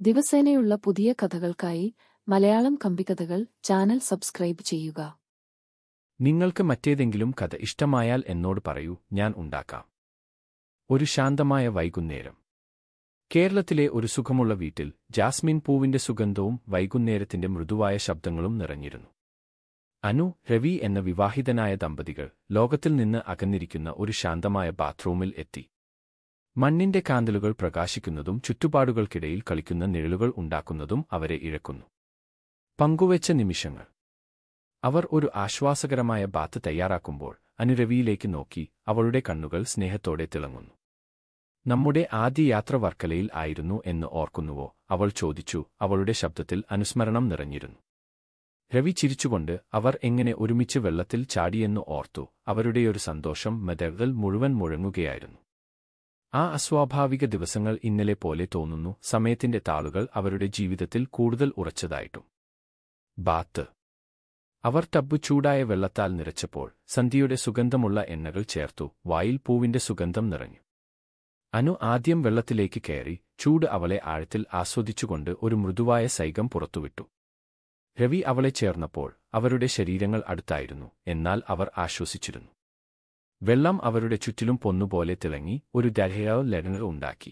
ദിവസേനയുള്ള പുതിയ കഥകൾക്കായി മലയാളം കമ്പിക്കഥകൾ ചാനൽ സബ്സ്ക്രൈബ് ചെയ്യുക നിങ്ങൾക്ക് മറ്റേതെങ്കിലും കഥ ഇഷ്ടമായാൽ എന്നോട് പറയൂ ഞാൻ ഉണ്ടാക്കാം ഒരു ശാന്തമായ വൈകുന്നേരം കേരളത്തിലെ ഒരു സുഖമുള്ള വീട്ടിൽ ജാസ്മിൻ പൂവിന്റെ സുഗന്ധവും വൈകുന്നേരത്തിന്റെ മൃദുവായ ശബ്ദങ്ങളും നിറഞ്ഞിരുന്നു അനു രവി എന്ന വിവാഹിതനായ ദമ്പതികൾ ലോകത്തിൽ നിന്ന് അകന്നിരിക്കുന്ന ഒരു ശാന്തമായ ബാത്റൂമിൽ എത്തി മണ്ണിന്റെ കാന്തലുകൾ പ്രകാശിക്കുന്നതും ചുറ്റുപാടുകൾക്കിടയിൽ കളിക്കുന്ന നിഴലുകൾ ഉണ്ടാക്കുന്നതും അവരെ ഇഴക്കുന്നു പങ്കുവെച്ച നിമിഷങ്ങൾ അവർ ഒരു ആശ്വാസകരമായ ബാത്ത് തയ്യാറാക്കുമ്പോൾ അനുരവിയിലേക്ക് നോക്കി അവളുടെ കണ്ണുകൾ സ്നേഹത്തോടെ തിളങ്ങുന്നു നമ്മുടെ ആദ്യ യാത്ര വർക്കലയിൽ ആയിരുന്നു എന്ന് ഓർക്കുന്നുവോ അവൾ ചോദിച്ചു അവളുടെ ശബ്ദത്തിൽ അനുസ്മരണം നിറഞ്ഞിരുന്നു രവി ചിരിച്ചുകൊണ്ട് അവർ എങ്ങനെ ഒരുമിച്ച് വെള്ളത്തിൽ ചാടിയെന്ന് ഓർത്തു അവരുടെയൊരു സന്തോഷം മെതകൾ മുഴുവൻ മുഴങ്ങുകയായിരുന്നു ആ അസ്വാഭാവിക ദിവസങ്ങൾ ഇന്നലെ പോലെ തോന്നുന്നു സമയത്തിന്റെ താളുകൾ അവരുടെ ജീവിതത്തിൽ കൂടുതൽ ഉറച്ചതായിട്ടും ബാത്ത് അവർ ടബ്ബ് ചൂടായ വെള്ളത്താൽ നിറച്ചപ്പോൾ സന്ധ്യയുടെ സുഗന്ധമുള്ള എണ്ണകൾ ചേർത്തു വായിൽ പൂവിന്റെ സുഗന്ധം നിറഞ്ഞു അനു ആദ്യം വെള്ളത്തിലേക്ക് കയറി ചൂട് അവളെ ആഴത്തിൽ ആസ്വദിച്ചുകൊണ്ട് ഒരു മൃദുവായ സൈകം പുറത്തുവിട്ടു രവി അവളെ ചേർന്നപ്പോൾ അവരുടെ ശരീരങ്ങൾ അടുത്തായിരുന്നു എന്നാൽ അവർ ആശ്വസിച്ചിരുന്നു വെള്ളം അവരുടെ ചുറ്റിലും പൊന്നുപോലെ തിളങ്ങി ഒരു ദരയോ ലടന ഉണ്ടാക്കി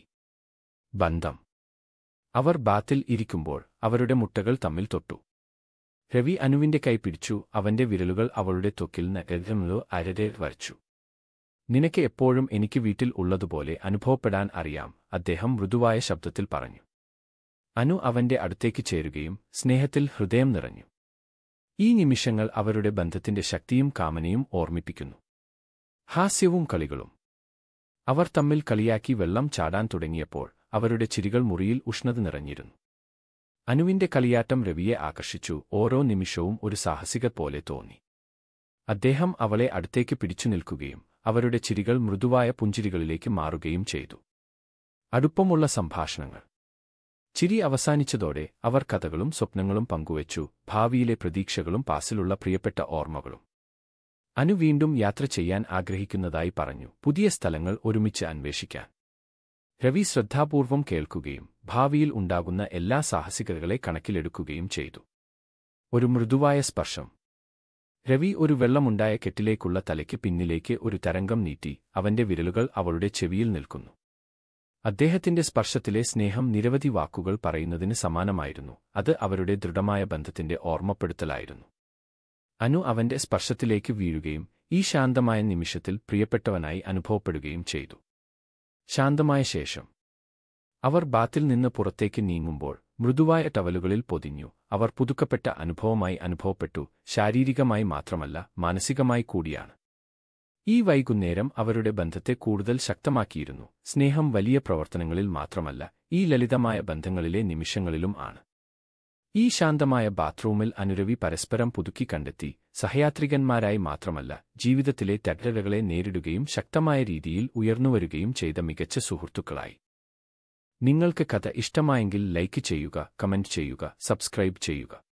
ബന്ധം അവർ ബാത്തിൽ ഇരിക്കുമ്പോൾ അവരുടെ മുട്ടകൾ തമ്മിൽ തൊട്ടു രവി അനുവിന്റെ കൈ പിടിച്ചു അവന്റെ വിരലുകൾ അവളുടെ ത്വക്കിൽ നഗരമോ അരരെ വരച്ചു നിനക്ക് എപ്പോഴും എനിക്ക് വീട്ടിൽ ഉള്ളതുപോലെ അനുഭവപ്പെടാൻ അറിയാം അദ്ദേഹം മൃദുവായ ശബ്ദത്തിൽ പറഞ്ഞു അനു അവന്റെ അടുത്തേക്ക് ചേരുകയും സ്നേഹത്തിൽ ഹൃദയം നിറഞ്ഞു ഈ നിമിഷങ്ങൾ അവരുടെ ബന്ധത്തിന്റെ ശക്തിയും കാമനയും ഓർമ്മിപ്പിക്കുന്നു ഹാസ്യവും കളികളും അവർ തമ്മിൽ കളിയാക്കി വെള്ളം ചാടാൻ തുടങ്ങിയപ്പോൾ അവരുടെ ചിരികൾ മുറിയിൽ ഉഷ്ണത നിറഞ്ഞിരുന്നു അനുവിന്റെ കളിയാട്ടം രവിയെ ആകർഷിച്ചു ഓരോ നിമിഷവും ഒരു സാഹസിക പോലെ തോന്നി അദ്ദേഹം അവളെ അടുത്തേക്ക് പിടിച്ചു നിൽക്കുകയും അവരുടെ ചിരികൾ മൃദുവായ പുഞ്ചിരികളിലേക്ക് മാറുകയും ചെയ്തു അടുപ്പമുള്ള സംഭാഷണങ്ങൾ ചിരി അവസാനിച്ചതോടെ അവർ കഥകളും സ്വപ്നങ്ങളും പങ്കുവച്ചു ഭാവിയിലെ പ്രതീക്ഷകളും പാസിലുള്ള പ്രിയപ്പെട്ട ഓർമ്മകളും അനു വീണ്ടും യാത്ര ചെയ്യാൻ ആഗ്രഹിക്കുന്നതായി പറഞ്ഞു പുതിയ സ്ഥലങ്ങൾ ഒരുമിച്ച് അന്വേഷിക്കാൻ രവി ശ്രദ്ധാപൂർവം കേൾക്കുകയും ഭാവിയിൽ ഉണ്ടാകുന്ന എല്ലാ സാഹസികതകളെ കണക്കിലെടുക്കുകയും ചെയ്തു ഒരു മൃദുവായ സ്പർശം രവി ഒരു വെള്ളമുണ്ടായ കെട്ടിലേക്കുള്ള തലയ്ക്ക് പിന്നിലേക്ക് ഒരു തരംഗം നീട്ടി അവന്റെ വിരലുകൾ അവളുടെ ചെവിയിൽ നിൽക്കുന്നു അദ്ദേഹത്തിന്റെ സ്പർശത്തിലെ സ്നേഹം നിരവധി വാക്കുകൾ പറയുന്നതിന് സമാനമായിരുന്നു അത് അവരുടെ ദൃഢമായ ബന്ധത്തിന്റെ ഓർമ്മപ്പെടുത്തലായിരുന്നു അനു അവന്റെ സ്പർശത്തിലേക്ക് വീഴുകയും ഈ ശാന്തമായ നിമിഷത്തിൽ പ്രിയപ്പെട്ടവനായി അനുഭവപ്പെടുകയും ചെയ്തു ശാന്തമായ ശേഷം അവർ ബാത്തിൽ നിന്ന് പുറത്തേക്ക് നീങ്ങുമ്പോൾ മൃദുവായ ടവലുകളിൽ പൊതിഞ്ഞു അവർ പുതുക്കപ്പെട്ട അനുഭവമായി അനുഭവപ്പെട്ടു ശാരീരികമായി മാത്രമല്ല മാനസികമായി കൂടിയാണ് ഈ വൈകുന്നേരം അവരുടെ ബന്ധത്തെ കൂടുതൽ ശക്തമാക്കിയിരുന്നു സ്നേഹം വലിയ പ്രവർത്തനങ്ങളിൽ മാത്രമല്ല ഈ ലളിതമായ ബന്ധങ്ങളിലെ നിമിഷങ്ങളിലും ആണ് ഈ ശാന്തമായ ബാത്റൂമിൽ അനുരവി പരസ്പരം പുതുക്കി കണ്ടെത്തി സഹയാത്രികന്മാരായി മാത്രമല്ല ജീവിതത്തിലെ തകരകളെ നേരിടുകയും ശക്തമായ രീതിയിൽ ഉയർന്നുവരുകയും ചെയ്ത മികച്ച സുഹൃത്തുക്കളായി നിങ്ങൾക്ക് കഥ ഇഷ്ടമായെങ്കിൽ ലൈക്ക് ചെയ്യുക കമന്റ് ചെയ്യുക സബ്സ്ക്രൈബ് ചെയ്യുക